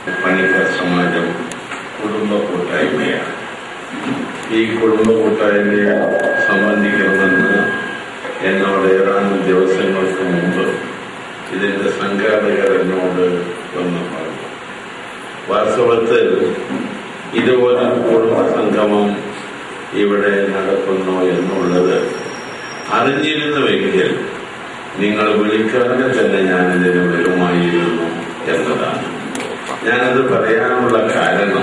പണിക്കർ സമാജം കുടുംബ കൂട്ടായ്മയാണ് ഈ കുടുംബ കൂട്ടായ്മയെ സംബന്ധിക്കണമെന്ന് എന്നോട് ഏതാനും ദിവസങ്ങൾക്ക് മുമ്പ് ഇതിന്റെ സംഘാടകർ എന്നോട് വന്ന് പറഞ്ഞു വാസ്തവത്തിൽ ഇതുപോലെ കുടുംബ സംഗമം ഇവിടെ നടക്കുന്നു എന്നുള്ളത് അറിഞ്ഞിരുന്നുവെങ്കിൽ നിങ്ങൾ വിളിക്കാതെ തന്നെ ഞാനിതിന് വരുമായിരുന്നു എന്നതാണ് ഞാനത് പറയാനുള്ള കാരണം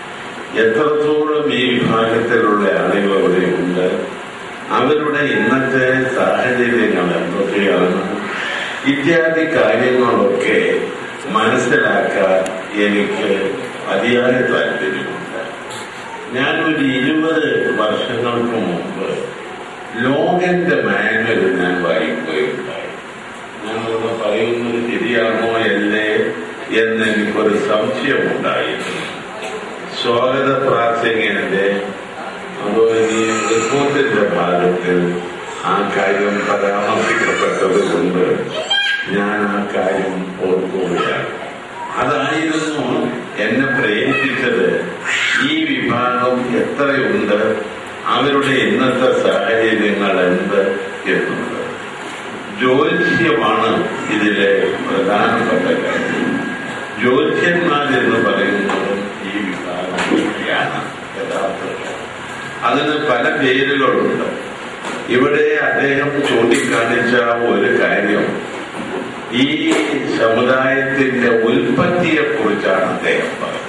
എത്രത്തോളം ഈ വിഭാഗത്തിലുള്ള ആളുകൾ അവിടെ ഉണ്ട് അവരുടെ ഇന്നത്തെ സാഹചര്യങ്ങൾ എന്തൊക്കെയാണ് ഇത്യാദി കാര്യങ്ങളൊക്കെ മനസ്സിലാക്കാൻ എനിക്ക് അതിയായ താല്പര്യമുണ്ട് ഞാനൊരു ഇരുപത് വർഷങ്ങൾക്ക് മുമ്പ് ലോകന്റെ മാനുവൽ ഞാൻ വായിക്കുകയുണ്ടായി ഞാനവിടെ പറയുന്നത് ശരിയാണോ അല്ലേ എന്ന് എനിക്കൊരു സംശയമുണ്ടായിരുന്നു സ്വാഗത പ്രാർത്ഥനയുടെ അതുപോലെ ഈ റിപ്പോർട്ടിന്റെ ഭാഗത്തിൽ ആ കാര്യം പരാമർശിക്കപ്പെട്ടത് കൊണ്ട് ഞാൻ ആ കാര്യം ഓർക്കുകയാണ് അതായിരുന്നു എന്നെ പ്രേരിപ്പിച്ചത് ഈ വിഭാഗം എത്രയുണ്ട് അവരുടെ ഇന്നത്തെ സാഹചര്യങ്ങൾ എന്ത് എന്നുള്ളത് ജ്യോത്സ്യമാണ് ഇതിലെ പ്രധാനപ്പെട്ട കാര്യം ജ്യോത്സ്യന്മാരെന്ന് പറയുന്നത് ഈ വിഭാഗമാണ് യഥാർത്ഥത്തിൽ അതിന് പല പേരുകളുണ്ട് ഇവിടെ അദ്ദേഹം ചൂണ്ടിക്കാണിച്ച ഒരു കാര്യം ഈ സമുദായത്തിന്റെ ഉൽപ്പത്തിയെ കുറിച്ചാണ് അദ്ദേഹം പറഞ്ഞത്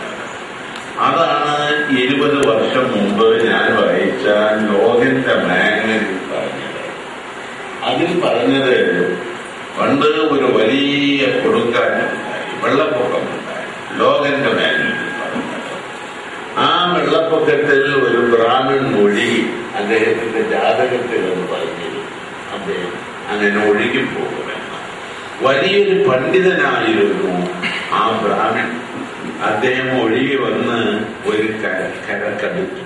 അതാണ് ഇരുപത് വർഷം മുമ്പ് ഞാൻ വായിച്ച ലോകന്റെ മാനുവൽ പറഞ്ഞത് അതിൽ പറഞ്ഞത് പണ്ട് ഒരു വലിയ കൊടുങ്കാറ്റുണ്ടായി വെള്ളപ്പൊക്കമുണ്ടായി ലോകന്റെ മാനുവൽ പറഞ്ഞത് ആ വെള്ളപ്പൊക്കത്തിൽ ഒരു ബ്രാഹ്മൺ ഒഴുകി അദ്ദേഹത്തിന്റെ ജാതകത്തിൽ എന്ന് പറഞ്ഞിരുന്നു അദ്ദേഹം അങ്ങനെ ഒഴുകിപ്പോകുമെന്ന് വലിയൊരു പണ്ഡിതനായിരുന്നു ആ ബ്രാഹ്മൺ അദ്ദേഹം ഒഴുകി വന്ന് ഒരു കര- കരക്കടുത്തു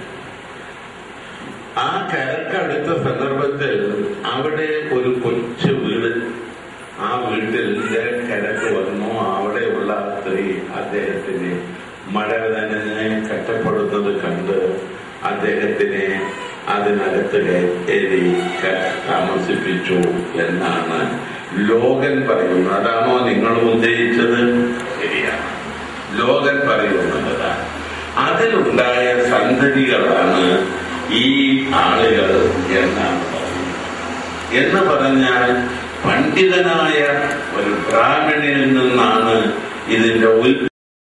ആ കരക്കടുത്ത സന്ദർഭത്തിൽ അവിടെ ഒരു കൊച്ചു വീട് ആ വീട്ടിന്റെ കരക്ക് വന്നു അവിടെയുള്ള ആ സ്ത്രീ അദ്ദേഹത്തിന് മഴ നനഞ്ഞ് കഷ്ടപ്പെടുന്നത് കണ്ട് അദ്ദേഹത്തിനെ അതിനകത്ത് കയറി ക- താമസിപ്പിച്ചു എന്നാണ് ലോകൻ പറയുന്നത് അതാണോ നിങ്ങൾ ഉദ്ദേശിച്ചത് ശരിയാണ് ലോകൻ പറയുന്നത് അതാണ് അതിലുണ്ടായ സന്തതികളാണ് ഈ ആളുകൾ എന്നാണ് പറയുന്നത് എന്ന് പറഞ്ഞാൽ പണ്ഡിതനായ ഒരു ബ്രാഹ്മണിൽ നിന്നാണ് ഇതിന്റെ ഉൽ